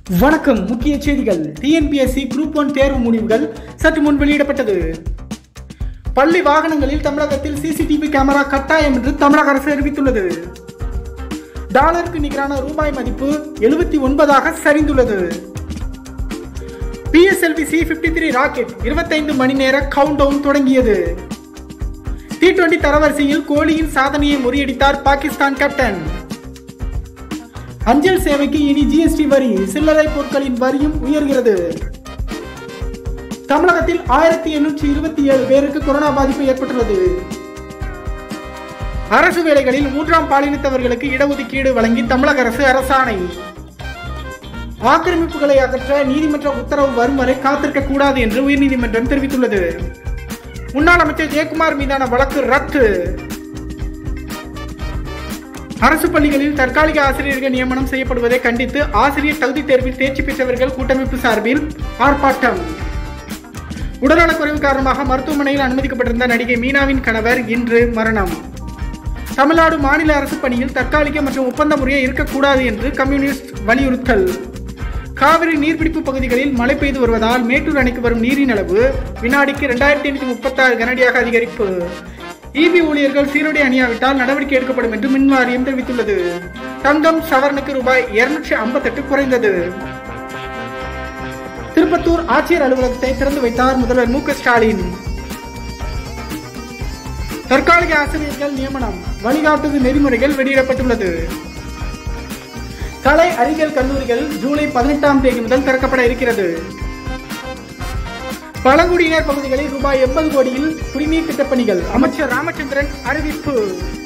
வணக்கம் முக்கிய செய்திகள் டிஎன்பிஎஸ்சி குரூப் ஒன் தேர்வு முடிவுகள் சற்று முன் வெளியிடப்பட்டது பள்ளி வாகனங்களில் தமிழகத்தில் சிசிடிவி கேமரா கட்டாயம் என்று தமிழக அரசு அறிவித்துள்ளது டாலருக்கு நிகரான ரூபாய் மதிப்பு எழுபத்தி ஒன்பதாக சரிந்துள்ளது PSLV C fifty three rocket இருபத்தைந்து மணி நேர கவுண்ட் டவுன் தொடங்கியது டி டுவெண்டி தரவரிசையில் கோலியின் சாதனையை முறியடித்தார் பாகிஸ்தான் கேப்டன் அஞ்சல் சேவைக்கு இனி ஜிஎஸ்டி வரி சில்லறை பொருட்களின் வரியும் உயர்கிறது தமிழகத்தில் ஆயிரத்தி எண்ணூற்றி இருபத்தி ஏழு பேருக்கு கொரோனா பாதிப்பு ஏற்பட்டுள்ளது அரசு வேலைகளில் மூன்றாம் பாலினத்தவர்களுக்கு இடஒதுக்கீடு வழங்கி தமிழக அரசு அரசாணை ஆக்கிரமிப்புகளை அகற்ற நீதிமன்ற உத்தரவு வரும் வரை காத்திருக்க கூடாது என்று உயர்நீதிமன்றம் தெரிவித்துள்ளது முன்னாள் அமைச்சர் ஜெயக்குமார் மீதான வழக்கு ரத்து அரசு பள்ளிகளில் தற்காலிக ஆசிரியர்கள் நியமனம் செய்யப்படுவதை கண்டித்து ஆசிரியர் தகுதி தேர்வில் தேர்ச்சி பெற்றவர்கள் கூட்டமைப்பு சார்பில் ஆர்ப்பாட்டம் உடல்நலக்குறைவு காரணமாக மருத்துவமனையில் அனுமதிக்கப்பட்டிருந்த நடிகை மீனாவின் கணவர் இன்று மரணம் தமிழ்நாடு மாநில அரசு பணியில் தற்காலிக மற்றும் ஒப்பந்த முறையே இருக்கக்கூடாது என்று கம்யூனிஸ்ட் வலியுறுத்தல் காவிரி நீர்பிடிப்பு பகுதிகளில் மழை பெய்து வருவதால் மேட்டூர் அணைக்கு வரும் நீரின் அளவு வினாடிக்கு இரண்டாயிரத்தி எண்ணூற்றி முப்பத்தாறு கனடியாக அதிகரிப்பு இபி ஊழியர்கள் சீருடை அணியாவிட்டால் நடவடிக்கை எடுக்கப்படும் என்று மின் வாரியம் தெரிவித்துள்ளது தங்கம் சவரனுக்கு ரூபாய் இருநூற்றி ஐம்பத்தெட்டு குறைந்தது திருப்பத்தூர் ஆட்சியர் அலுவலகத்தை திறந்து வைத்தார் முதல்வர் மு க ஸ்டாலின் தற்காலிக ஆசிரியர்கள் நியமனம் வழிகாட்டுது நெறிமுறைகள் வெளியிடப்பட்டுள்ளது கலை அறிவியல் கல்லூரிகள் ஜூலை பதினெட்டாம் தேதி முதல் திறக்கப்பட இருக்கிறது பழங்குடியினர் பகுதிகளில் ரூபாய் எண்பது கோடியில் குடிநீர் திட்டப்பணிகள் அமைச்சர் ராமச்சந்திரன் அறிவிப்பு